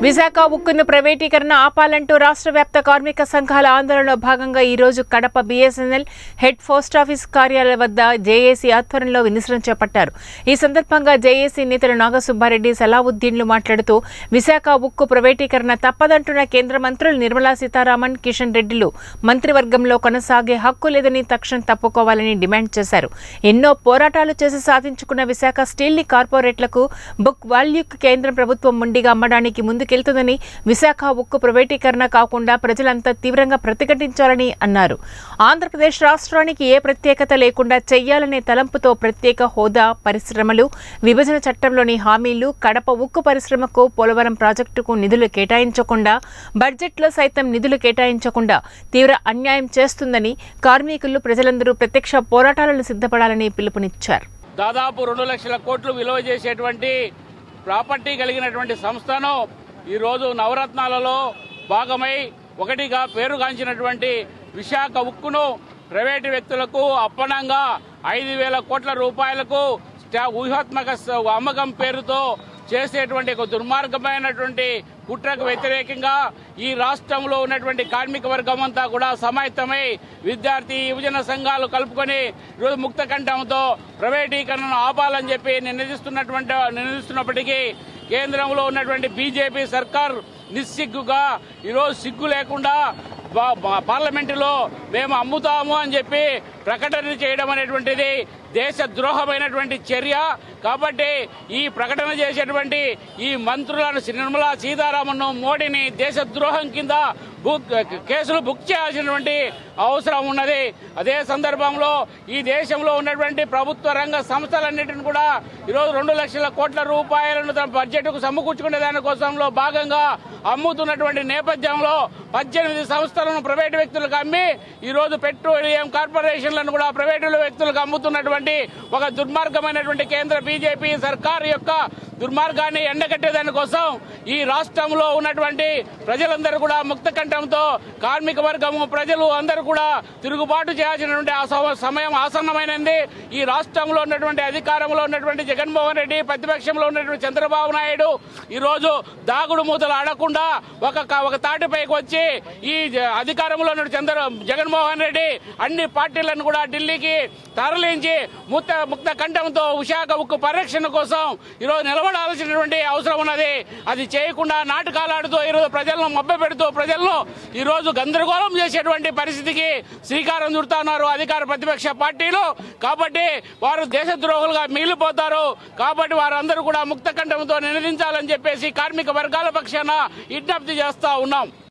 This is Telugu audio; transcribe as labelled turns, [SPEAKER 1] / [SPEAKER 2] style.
[SPEAKER 1] విశాఖ ఉక్కును ప్రైవేటీకరణ ఆపాలంటూ రాష్ట్ర వ్యాప్త కార్మిక సంఘాల ఆందోళనలో భాగంగా ఈ రోజు Kadapa BSNL head post office కార్యాలయం వద్ద జేఏసీ ఆధ్వర్యంలో వినూత్నం చేపట్టారు ఈ సందర్భంగా జేఏసీ నేతలు నాగసుబ్బారెడ్డి సలావుద్దీన్లు మాట్లాడుతూ విశాఖ ఉక్కు ప్రైవేటీకరణ తప్పదంటున్న కేంద్ర మంత్రులు నిర్మలా సీతారామన్ కిషన్ రెడ్డిలు మంత్రివర్గంలో కొనసాగే హక్కు లేదని తక్షణం తప్పుకోవాలని డిమాండ్ చేశారు ఎన్నో పోరాటాలు చేసి సాధించుకున్న విశాఖ స్టీల్ ని కార్పొరేట్లకు బుక్ వాల్యూక్ కేంద్ర ప్రభుత్వం ముండిగా అమ్మడానికి ముందుకెళ్తుందని విశాఖ ఉక్కు ప్రైవేటీకరణ కాకుండా ప్రజలంతా తీవ్రంగా ప్రతిఘటించాలని అన్నారు ఆంధ్రప్రదేశ్ రాష్ట్రానికి ఏ ప్రత్యేకత లేకుండా చెయ్యాలనే తలంపుతో ప్రత్యేక హోదా పరిశ్రమలు విభజన చట్టంలోని హామీలు కడప ఉక్కు పరిశ్రమకు పోలవరం ప్రాజెక్టుకు నిధులు కేటాయించకుండా బడ్జెట్లో సైతం నిధులు కేటాయించకుండా తీవ్ర అన్యాయం చేస్తుందని కార్మికులు ప్రజలందరూ ప్రత్యక్ష పోరాటాలను సిద్ధపడాలని పిలుపునిచ్చారు
[SPEAKER 2] దాదాపు రెండు లక్షల కోట్లు విలువ చేసేటువంటి ప్రాపర్టీ కలిగినటువంటి సంస్థను ఈరోజు నవరత్నాలలో భాగమై ఒకటిగా పేరుగాంచినటువంటి విశాఖ ఉక్కును ప్రైవేటు వ్యక్తులకు అప్పనంగా ఐదు వేల కోట్ల రూపాయలకు స్టా- ఊహాత్మక స- అమ్మకం పేరుతో చేసేటువంటి ఒక దుర్మార్గమైనటువంటి కుట్రకు వ్యతిరేకంగా ఈ రాష్ట్రంలో ఉన్నటువంటి కార్మిక వర్గం అంతా కూడా సమాయత్తమై విద్యార్థి యువజన సంఘాలు కలుపుకొని ఈరోజు ముక్త కంఠంతో ప్రైవేటీకరణను ఆపాలని చెప్పి నినదిస్తున్నటువంటి నినదిస్తున్నప్పటికీ కేంద్రంలో ఉన్నటువంటి బీజేపీ సర్కార్ నిస్సిగ్గుగా ఈరోజు సిగ్గు లేకుండా బా- బా- పార్లమెంటులో మేము అమ్ముతాము అని చెప్పి ప్రకటన చేయడం అనేటువంటిది దేశ ద్రోహమైనటువంటి చర్య కాబట్టి ఈ ప్రకటన చేసేటువంటి ఈ మంత్రులను శ్రీ నిర్మలా సీతారామన్ మోడీని దేశ ద్రోహం కింద బుక్ కేసులు బుక్ చేయాల్సినటువంటి అవసరం ఉన్నది అదే సందర్భంలో ఈ దేశంలో ఉన్నటువంటి ప్రభుత్వ రంగ సంస్థలన్నింటిని కూడా ఈరోజు రెండు లక్షల కోట్ల రూపాయలను తన బడ్జెట్కు సమకూర్చుకునే దానికోసంలో భాగంగా అమ్ముతున్నటువంటి నేపథ్యంలో పద్దెనిమిది సంస్థలను ప్రైవేటు వ్యక్తులకు అమ్మి ఈ రోజు పెట్రోలియం కార్పొరేషన్లను కూడా ప్రైవేటు వ్యక్తులకు అమ్ముతున్నటువంటి ఒక దుర్మార్గమైనటువంటి కేంద్ర బీజేపీ సర్కార్ యొక్క దుర్మార్గాన్ని ఎండగట్టేదాని కోసం ఈ రాష్ట్రంలో ఉన్నటువంటి ప్రజలందరూ కూడా ముక్త కంఠంతో కార్మిక వర్గము ప్రజలు అందరూ కూడా తిరుగుబాటు చేయాల్సినటువంటి ఆ సమ- సమయం ఆసన్నమైనది ఈ రాష్ట్రంలో ఉన్నటువంటి అధికారంలో ఉన్నటువంటి జగన్మోహన్ రెడ్డి ప్రతిపక్షంలో ఉన్నటువంటి చంద్రబాబు నాయుడు ఈ రోజు దాగుడు మూతలు ఆడకుండా ఒక ఒక తాటిపైకి వచ్చి ఈ జ- అధికారంలో ఉన్న చంద్ర జగన్మోహన్ రెడ్డి అన్ని పార్టీలను కూడా ఢిల్లీకి తరలించి ముక్త ముక్త కంఠంతో విశాఖ ఉక్కు పరిరక్షణ కోసం ఈరోజు నిలబడాల్సినటువంటి అవసరం ఉన్నది అది చేయకుండా నాటకాలు ఆడుతూ ఈరోజు ప్రజలను మభ్య పెడుతూ ప్రజలను ఈరోజు గందరగోళం చేసేటువంటి పరిస్థితికి శ్రీకారం చుడుతున్నారు అధికార ప్రతిపక్ష పార్టీలు కాబట్టి వారు దేశద్రోహులుగా మిగిలిపోతారు కాబట్టి వారందరూ కూడా ముక్త కంఠంతో నినదించాలని చెప్పేసి కార్మిక వర్గాల పక్షాన విజ్ఞప్తి చేస్తా ఉన్నాం